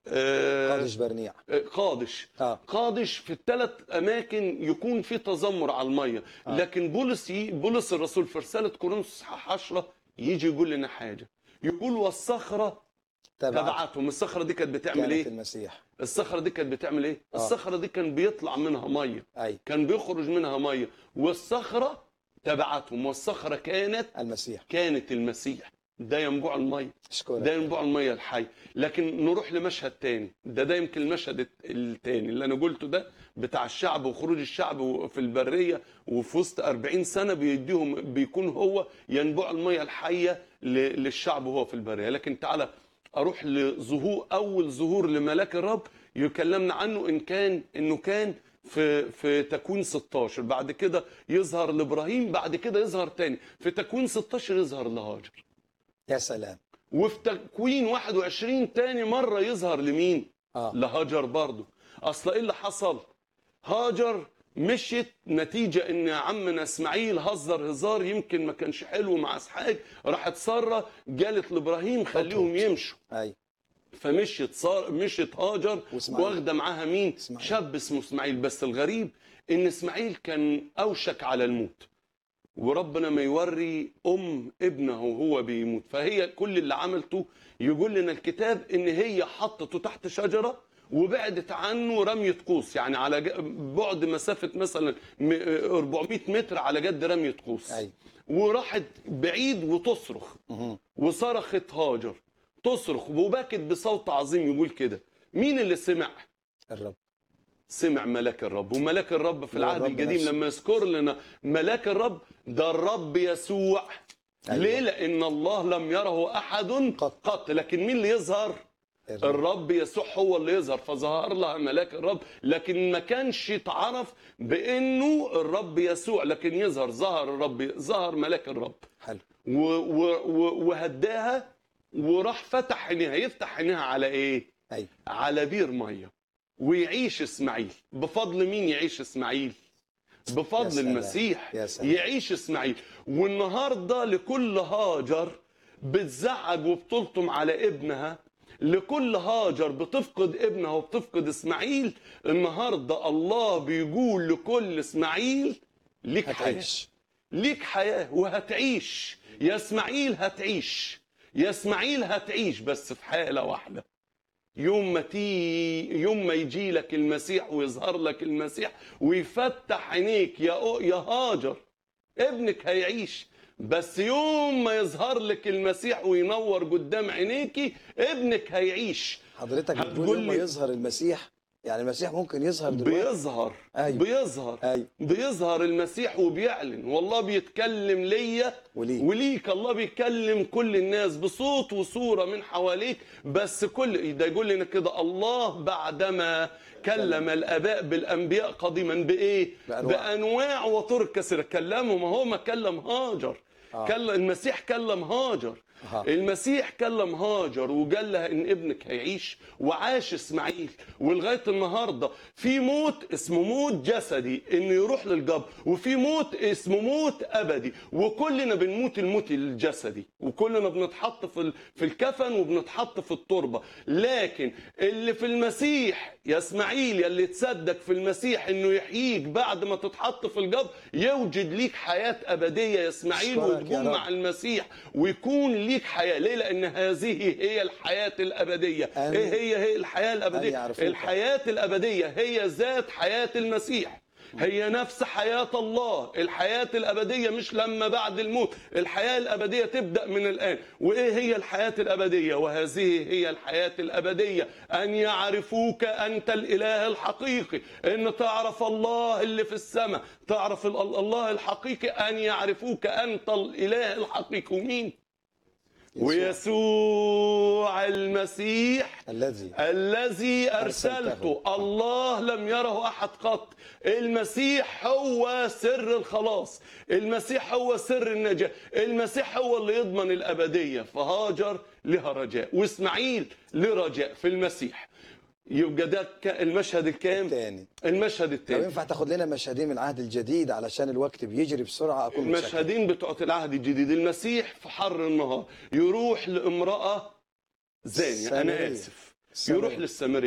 آه، قادش برنيع آه، قادش اه قادش في الثلاث اماكن يكون في تذمر على الميه آه. لكن بولس ي... بولس الرسول في رساله كورنثوس 10 يجي يقول لنا حاجه يقول والصخره تبعت تبعتهم الصخره دي كانت بتعمل كانت ايه المسيح الصخره دي كانت بتعمل ايه آه. الصخره دي كان بيطلع منها ميه اي كان بيخرج منها ميه والصخره تبعتهم والصخره كانت المسيح كانت المسيح ده ينبوع الميه اشكرك ده ينبوع الميه الحي لكن نروح لمشهد تاني ده ده يمكن المشهد الت- التاني اللي انا قلته ده بتاع الشعب وخروج الشعب في البريه وفي وسط 40 سنه بيديهم بيكون هو ينبوع الميه الحيه ل- للشعب وهو في البريه لكن تعالى اروح لظهور اول ظهور لملاك الرب يكلمنا عنه ان كان انه كان في في تكوين 16 بعد كده يظهر لابراهيم بعد كده يظهر تاني في تكوين 16 يظهر لهاجر يا سلام وفي تكوين 21 تاني مرة يظهر لمين؟ اه لهاجر برضه أصل إيه اللي حصل؟ هاجر مشيت نتيجة إن عمنا إسماعيل هزر هزار يمكن ما كانش حلو مع إسحاق راحت سارة قالت لإبراهيم خليهم اطرد. يمشوا اي فمشيت صار مشيت هاجر وإسماعيل. واخده معاها مين؟ إسماعيل. شاب اسمه اسماعيل بس الغريب ان اسماعيل كان اوشك على الموت وربنا ما يوري ام ابنه وهو بيموت فهي كل اللي عملته يقول لنا الكتاب ان هي حطته تحت شجره وبعدت عنه رمية قوس يعني على ج- بعد مسافة مثلا م- 400 متر على جد رمية قوس اي وراحت بعيد وتصرخ مهم. وصرخت هاجر تصرخ وبكت بصوت عظيم يقول كده مين اللي سمع الرب سمع ملاك الرب وملاك الرب في هو العهد الرب القديم نفسه. لما يذكر لنا ملاك الرب ده الرب يسوع أيوة. ليه لان الله لم يره احد قط. قط لكن مين اللي يظهر الرب الرب يسوع هو اللي يظهر فظهر لها ملاك الرب لكن ما كانش يتعرف بانه الرب يسوع لكن يظهر ظهر الرب ظهر ملاك الرب حلو و و و وهداها وراح فتح عينيها يفتح عينيها على ايه اي على بير ميه ويعيش اسماعيل بفضل مين يعيش اسماعيل يا بفضل سلام. المسيح يا سلام. يعيش اسماعيل والنهارده لكل هاجر بتزعج وبتلطم على ابنها لكل هاجر بتفقد ابنها وبتفقد اسماعيل النهارده الله بيقول لكل اسماعيل ليك حياه هتعيش ليك حياة وهتعيش يا اسماعيل هتعيش يا اسماعيل هتعيش بس في حالة واحدة يوم ما تي يوم ما يجي لك المسيح ويظهر لك المسيح ويفتح عينيك يا أو- يا هاجر ابنك هيعيش بس يوم ما يظهر لك المسيح وينور قدام عينيكي ابنك هيعيش حضرتك هتقول بتقول لما لي- يظهر المسيح يعني المسيح ممكن يظهر دلوقتي بيظهر أيوة. بيظهر اي بيظهر المسيح وبيعلن والله بيتكلم ليا وليك وليك الله بيكلم كل الناس بصوت وصورة من حواليك بس كل ده يقول لنا كده الله بعدما كلم الآباء بالأنبياء قديما بإيه؟ بأنواع. بأنواع وطرق كثيرة كلمهم هو ما كلم هاجر آه. كلم المسيح كلم هاجر أها. المسيح كلم هاجر وقال لها ان ابنك هيعيش وعاش اسماعيل ولغايه النهارده في موت اسمه موت جسدي انه يروح للجبر وفي موت اسمه موت ابدي وكلنا بنموت الموت الجسدي وكلنا بنتحط في ال- في الكفن وبنتحط في التربه لكن اللي في المسيح يا اسماعيل يا اللي تصدق في المسيح انه يحييك بعد ما تتحط في الجبر يوجد ليك حياه ابديه يا اسماعيل أشكرك يا وتكون رب. مع المسيح ويكون ليك حياه ليه لان هذه هي الحياه الابديه أن- ايه هي هي الحياه أن الابديه يعرفوك. الحياه الابديه هي ذات حياه المسيح هي نفس حياة الله الحياة الأبدية مش لما بعد الموت الحياة الأبدية تبدأ من الآن وإيه هي الحياة الأبدية وهذه هي الحياة الأبدية أن يعرفوك أنت الإله الحقيقي أن تعرف الله اللي في السماء تعرف ال- الله الحقيقي أن يعرفوك أنت الإله الحقيقي ومين يسوع. ويسوع المسيح الذي الذي أرسلته. أرسلته الله لم يره أحد قط المسيح هو سر الخلاص المسيح هو سر النجاة المسيح هو اللي يضمن الأبدية فهاجر لها رجاء وإسماعيل لرجاء في المسيح يبقى ده ك- المشهد الكام تاني المشهد لو الثاني ينفع تاخد لنا مشهدين من العهد الجديد علشان الوقت بيجري بسرعه اكون متشكر المشهدين بتوع العهد الجديد المسيح في حر النهار يروح لامرأة زانية أنا سامرية. آسف يروح للسامري